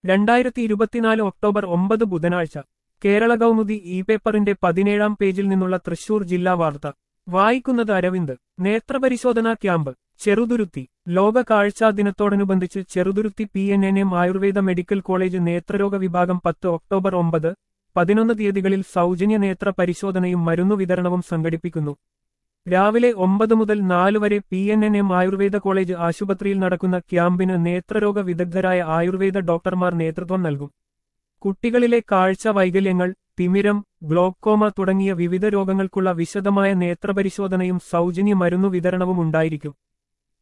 രണ്ടായിരത്തി ഇരുപത്തിനാല് ഒക്ടോബർ ഒമ്പത് ബുധനാഴ്ച കേരള കൗമുദി ഇ പേപ്പറിന്റെ പതിനേഴാം പേജിൽ നിന്നുള്ള തൃശൂർ ജില്ലാ വാർത്ത വായിക്കുന്നത് അരവിന്ദ് നേത്രപരിശോധനാ ക്യാമ്പ് ചെറുതുരുത്തി ലോക കാഴ്ചാ ദിനത്തോടനുബന്ധിച്ച് Cheruthuruthy P N N M Ayurveda medical college നേത്രരോഗ വിഭാഗം പത്ത് ഒക്ടോബർ ഒമ്പത് പതിനൊന്ന് തീയതികളിൽ സൗജന്യ നേത്ര പരിശോധനയും മരുന്നു വിതരണവും സംഘടിപ്പിക്കുന്നു രാവിലെ ഒമ്പത് മുതൽ നാല് വരെ P N N M Ayurveda college ആശുപത്രിയിൽ നടക്കുന്ന ക്യാമ്പിന് നേത്രരോഗ വിദഗ്ധരായ ആയുർവേദ ഡോക്ടർമാർ നേതൃത്വം നൽകും കുട്ടികളിലെ കാഴ്ച വൈകല്യങ്ങൾ തിമിരം ഗ്ലോക്കോമ തുടങ്ങിയ വിവിധ രോഗങ്ങൾക്കുള്ള വിശദമായ നേത്രപരിശോധനയും സൗജന്യ മരുന്നു വിതരണവും ഉണ്ടായിരിക്കും